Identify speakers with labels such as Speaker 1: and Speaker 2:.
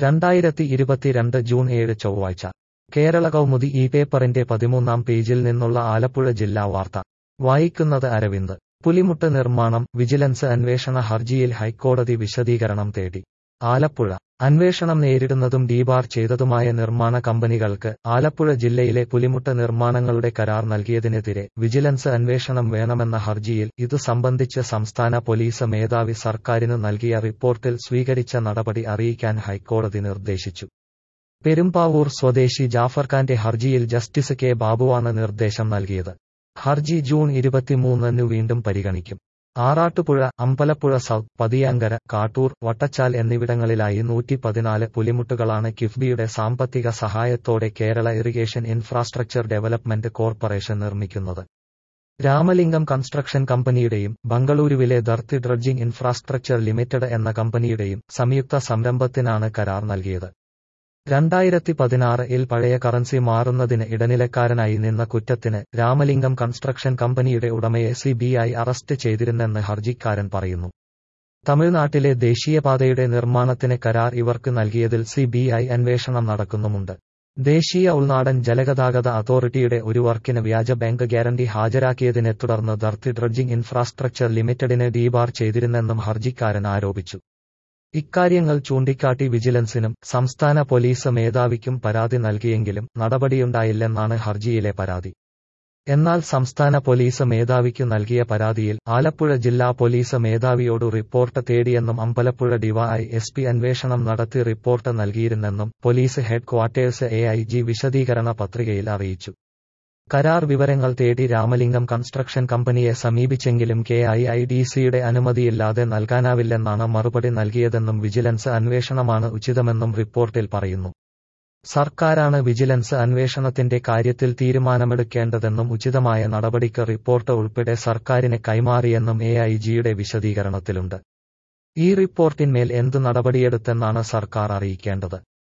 Speaker 1: രണ്ടായിരത്തി ഇരുപത്തിരണ്ട് ജൂൺ ഏഴ് ചൊവ്വാഴ്ച കേരള കൗമുദി ഈ പേപ്പറിന്റെ പതിമൂന്നാം പേജിൽ നിന്നുള്ള ആലപ്പുഴ ജില്ലാ വാർത്ത വായിക്കുന്നത് അരവിന്ദ് പുലിമുട്ട് നിർമ്മാണം വിജിലൻസ് അന്വേഷണ ഹർജിയിൽ ഹൈക്കോടതി വിശദീകരണം തേടി ആലപ്പുഴ അന്വേഷണം നേരിടുന്നതും ഡീബാർ ചെയ്തതുമായ നിർമ്മാണ കമ്പനികൾക്ക് ആലപ്പുഴ ജില്ലയിലെ പുലിമുട്ട് നിർമ്മാണങ്ങളുടെ കരാർ നൽകിയതിനെതിരെ വിജിലൻസ് അന്വേഷണം വേണമെന്ന ഹർജിയിൽ ഇതു സംബന്ധിച്ച് സംസ്ഥാന പോലീസ് മേധാവി സർക്കാരിനു നൽകിയ റിപ്പോർട്ടിൽ സ്വീകരിച്ച നടപടി അറിയിക്കാൻ ഹൈക്കോടതി നിർദ്ദേശിച്ചു പെരുമ്പാവൂർ സ്വദേശി ജാഫർഖാന്റെ ഹർജിയിൽ ജസ്റ്റിസ് കെ ബാബുവാണ് നിർദ്ദേശം നൽകിയത് ഹർജി ജൂൺ ഇരുപത്തിമൂന്നിനു വീണ്ടും പരിഗണിക്കും ആറാട്ടുപുഴ അമ്പലപ്പുഴ സൗത്ത് പതിയാങ്കര കാട്ടൂർ വട്ടച്ചാൽ എന്നിവിടങ്ങളിലായി നൂറ്റി പതിനാല് പുലിമുട്ടുകളാണ് കിഫ്ബിയുടെ സാമ്പത്തിക സഹായത്തോടെ Kerala irrigation infrastructure development corporation നിർമ്മിക്കുന്നത് രാമലിംഗം കൺസ്ട്രക്ഷൻ കമ്പനിയുടെയും ബംഗളൂരുവിലെ ദർത്തി ഡ്രഡ്ജിംഗ് ഇൻഫ്രാസ്ട്രക്ചർ ലിമിറ്റഡ് എന്ന കമ്പനിയുടെയും സംയുക്ത സംരംഭത്തിനാണ് കരാർ നൽകിയത് രണ്ടായിരത്തി പതിനാറിൽ പഴയ കറൻസി മാറുന്നതിന് ഇടനിലക്കാരനായി നിന്ന കുറ്റത്തിന് രാമലിംഗം കൺസ്ട്രക്ഷൻ കമ്പനിയുടെ ഉടമയെ സിബിഐ അറസ്റ്റ് ചെയ്തിരുന്നെന്ന് ഹർജിക്കാരൻ പറയുന്നു തമിഴ്നാട്ടിലെ ദേശീയപാതയുടെ നിർമ്മാണത്തിന് കരാർ ഇവർക്ക് നൽകിയതിൽ സിബിഐ അന്വേഷണം നടക്കുന്നുമുണ്ട് ദേശീയ ഉൾനാടൻ ജലഗതാഗത അതോറിറ്റിയുടെ ഒരു വർക്കിന് വ്യാജ ബാങ്ക് ഗ്യാരണ്ടി ഹാജരാക്കിയതിനെ തുടർന്ന് ദർത്തി ഡ്രഡ്ജിംഗ് ഇൻഫ്രാസ്ട്രക്ചർ ലിമിറ്റഡിനെ ഡീബാർ ചെയ്തിരുന്നെന്നും ഹർജിക്കാരൻ ആരോപിച്ചു ഇക്കാര്യങ്ങൾ ചൂണ്ടിക്കാട്ടി വിജിലൻസിനും സംസ്ഥാന പോലീസ് മേധാവിക്കും പരാതി നൽകിയെങ്കിലും നടപടിയുണ്ടായില്ലെന്നാണ് ഹർജിയിലെ പരാതി എന്നാൽ സംസ്ഥാന പോലീസ് മേധാവിക്കു നൽകിയ പരാതിയിൽ ആലപ്പുഴ ജില്ലാ പോലീസ് മേധാവിയോട് റിപ്പോർട്ട് തേടിയെന്നും അമ്പലപ്പുഴ ഡിവൈ എസ് പി അന്വേഷണം നടത്തി റിപ്പോർട്ട് നൽകിയിരുന്നെന്നും police head quarters A I G വിശദീകരണ പത്രികയിൽ അറിയിച്ചു കരാർ വിവരങ്ങൾ തേടി രാമലിംഗം കൺസ്ട്രക്ഷൻ കമ്പനിയെ സമീപിച്ചെങ്കിലും കെ ഐ ഐ ഡി സിയുടെ അനുമതിയില്ലാതെ നൽകാനാവില്ലെന്നാണ് മറുപടി നൽകിയതെന്നും വിജിലൻസ് അന്വേഷണമാണ് ഉചിതമെന്നും റിപ്പോർട്ടിൽ പറയുന്നു സർക്കാരാണ് വിജിലൻസ് അന്വേഷണത്തിന്റെ കാര്യത്തിൽ തീരുമാനമെടുക്കേണ്ടതെന്നും ഉചിതമായ നടപടിക്ക് റിപ്പോർട്ട് ഉൾപ്പെടെ സർക്കാരിന് കൈമാറിയെന്നും എ ഐ ജിയുടെ വിശദീകരണത്തിലുണ്ട് ഈ റിപ്പോർട്ടിന്മേൽ എന്ത് നടപടിയെടുത്തെന്നാണ് സർക്കാർ അറിയിക്കേണ്ടത്